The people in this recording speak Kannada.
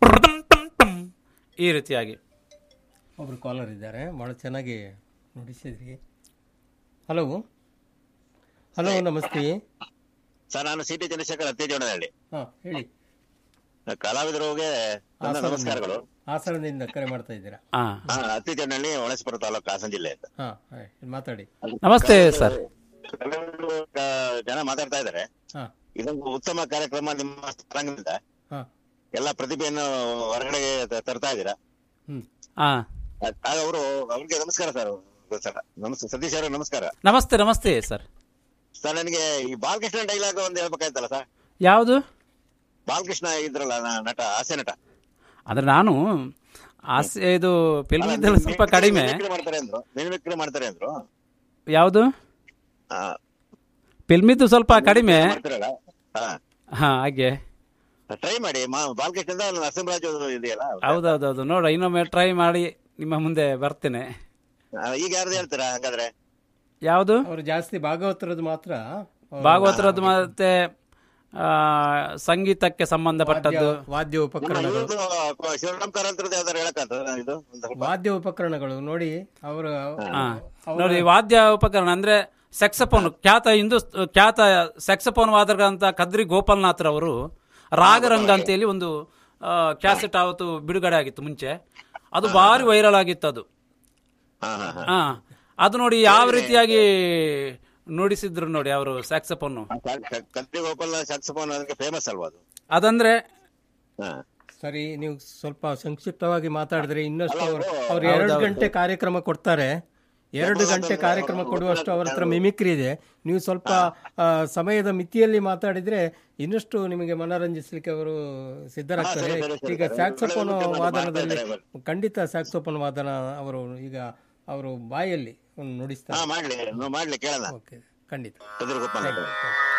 ಈ ರೀತಿಯಾಗಿ ಒಬ್ರು ಕಾಲರ್ ಇದ್ದಾರೆ ಭಾಳ ಚೆನ್ನಾಗಿ ನುಡಿಸಿದ್ರಿ ಹಲೋ ಹಲೋ ನಮಸ್ತೆ ಸರ್ ನಾನು ಸಿ ಟಿ ಚಂದ್ರಶೇಖರ್ ಅತ್ತೇಜೋಣದಲ್ಲಿ ಹಾಂ ಹೇಳಿ ಕಲಾವಿದರಿಗೆ ನನ್ನ ನಮಸ್ಕಾರಗಳು ಹಾಸನದಿಂದ ಕರೆ ಮಾಡ್ತಾ ಇದ್ದೀರಾ ಹಾ ಹಾ ಅತ್ತಿಜೋಡನಹಳ್ಳಿ ಹೊಳಸ್ಪುರ ತಾಲೂಕು ಹಾಸನ ಜಿಲ್ಲೆ ಅಂತ ಹಾಂ ಮಾತಾಡಿ ನಮಸ್ತೆ ಸರ್ ಕೆಲವರು ಕ- ಜನ ಮಾತಾಡ್ತಾ ಇದ್ದಾರೆ ಹಾಂ ಇದೊಂದು ಉತ್ತಮ ಕಾರ್ಯಕ್ರಮ ನಿಮ್ಮ ತರಂಗದಿಂದ ಹಾಂ ಎಲ್ಲ ಪ್ರತಿಭೆಯನ್ನು ಹೊರಗಡೆ ತ- ತರ್ತಾ ಇದ್ದೀರಾ ಹ್ಞೂ ಹಾ ಆಗ ಅವರು ಅವ್ರಿಗೆ ನಮಸ್ಕಾರ ಸರ್ ಸರ್ ನಮಸ್ತೆ ಸತೀಶ್ ಅವರೇ ನಮಸ್ಕಾರ ನಮಸ್ತೆ ನಮಸ್ತೆ ಸರ್ ಸರ್ ನನಗೆ ಈ ಬಾಲಕೃಷ್ಣ ಡೈಲಾಗ್ ಒಂದು ಹೇಳ್ಬೇಕಾಯ್ತಲ್ಲ ಸರ್ ಯಾವುದು ಬಾಲಕೃಷ್ಣ ಇದ್ರಲ್ಲ ನ- ನಟ ಹಾಸ್ಯ ನಟ ಅಂದ್ರೆ ನಾನು ಆಸೆ ಇದು ಫಿಲ್ಮ್ ಇದ್ದಲ್ಲಿ ಸ್ವಲ್ಪ ಕಡಿಮೆ ಮಿಮಿಕ್ರಿ ಮಾಡ್ತಾರೆ ಅಂದ್ರು ಮಿಮಿಕ್ರಿ ಮಾಡ್ತಾರೆ ಅಂದ್ರು ಯಾವುದು ಆ, ಫಿಲ್ಮಿದ್ದು ಸ್ವಲ್ಪ ಕಡಿಮೆ ಮಾಡ್ತಾರಲ್ಲ ಹಾ ಹಾ ಹಾಗೆ ಟ್ರೈ ಮಾಡಿ ಮಾ ಬಾಲಕೃಷ್ಣದ ನರಸಿಂಹರಾಜು ಇದೆಯಲ್ಲ ಹೌದೌದೌದು ನೋಡ ಇನ್ನೊಮ್ಮೆ ಟ್ರೈ ಮಾಡಿ ನಿಮ್ಮ ಮುಂದೆ ಬರ್ತೇನೆ ಆ, ಈಗ ಯಾರ್ದು ಹೇಳ್ತೀರಾ ಹಂಗಾದ್ರೆ ಯಾವುದು ಅವರು ಜಾಸ್ತಿ ಭಾಗವತರದ್ದು ಮಾತ್ರ ಅವ್ರು ಭಾಗವತರದ್ದು ಮತ್ತೆ ಆ, ಸಂಗೀತಕ್ಕೆ ಸಂಬಂಧಪಟ್ಟದ್ದು ವಾದ್ಯ ಉಪಕರಣಗಳು ಇವ್ರದ್ದು ಶಿವರಾಮ್ ಕಾರಂತರದ್ದು ಯಾವ್ದಾರು ಹೇಳಕ್ಕಾಗ್ತದ ಇದು ಒಂದು ಸ್ವಲ್ಪ ವಾದ್ಯ ಉಪಕರಣಗಳು ನೋಡಿ ಅವರು ಹಾ. ನೋಡಿ ವಾದ್ಯ ಉಪಕರಣ ಅಂದ್ರೆ ಸೆಕ್ಸಫೋನ್ ಖ್ಯಾತ ಹಿಂದೂ ಖ್ಯಾತ ಸೆಕ್ಸಫೋನ್ ವಾದಕರಂತ ಕದ್ರಿ ಗೋಪಾಲ್ನಾಥ್ ರವರು ರಾಗರಂಗ ಅಂತೇಳಿ ಒಂದು ಕ್ಯಾಸೆಟ್ ಆವತ್ತು ಬಿಡುಗಡೆ ಆಗಿತ್ತು ಮುಂಚೆ ಅದು ಭಾರಿ ವೈರಲ್ ಆಗಿತ್ತು ಅದು ಹಾ ಹಾ ಹಾ ಹಾ ಅದು ನೋಡಿ ಯಾವ ರೀತಿಯಾಗಿ ನುಡಿಸಿದ್ರು ನೋಡಿ ಅವರು ಸ್ಯಾಕ್ಸಫೋನ್ ಕತ್ರಿ ಗೋಪಾಲ್ ಸಾಕ್ಸಫೋನ್ ಅದಕ್ಕೆ ಫೇಮಸ್ ಅಲ್ವಾ ಅದು ಅದಂದ್ರೆ ಹಾ ಸರಿ ನೀವು ಸ್ವಲ್ಪ ಸಂಕ್ಷಿಪ್ತವಾಗಿ ಮಾತಾಡಿದ್ರೆ ಇನ್ನಷ್ಟು ಅವ್ರು ಅವ್ರು ಎರಡು ಗಂಟೆ ಕಾರ್ಯಕ್ರಮ ಕೊಡ್ತಾರೆ ಎರಡು ಗಂಟೆ ಕಾರ್ಯಕ್ರಮ ಕೊಡುವಷ್ಟು ಅವ್ರ ಹತ್ರ ಮಿಮಿಕ್ರಿ ಇದೆ ನೀವು ಸ್ವಲ್ಪ ಆ, ಸಮಯದ ಮಿತಿಯಲ್ಲಿ ಮಾತಾಡಿದ್ರೆ ಇನ್ನಷ್ಟು ನಿಮಗೆ ಮನರಂಜಿಸಲಿಕ್ಕೆ ಅವರು ಸಿದ್ಧರಾಗ್ತಾರೆ ಈಗ ಸ್ಯಾಕ್ಸೋಫೋನ್ ವಾದನದಲ್ಲಿ ಖಂಡಿತ ಸ್ಯಾಕ್ಸೋಫೋನ್ ವಾದನ ಅವರು ಈಗ ಅವರು ಬಾಯಲ್ಲಿ ಒಂದು ನುಡಿಸ್ತಾರೆ ಹಾ ಮಾಡ್ಲಿ ನಾವು ಮಾಡ್ಲಿ ಕೇಳೋಣ ಓಕೆ ಖಂಡಿತ ಕದ್ರಿ ಗೋಪಾಲ್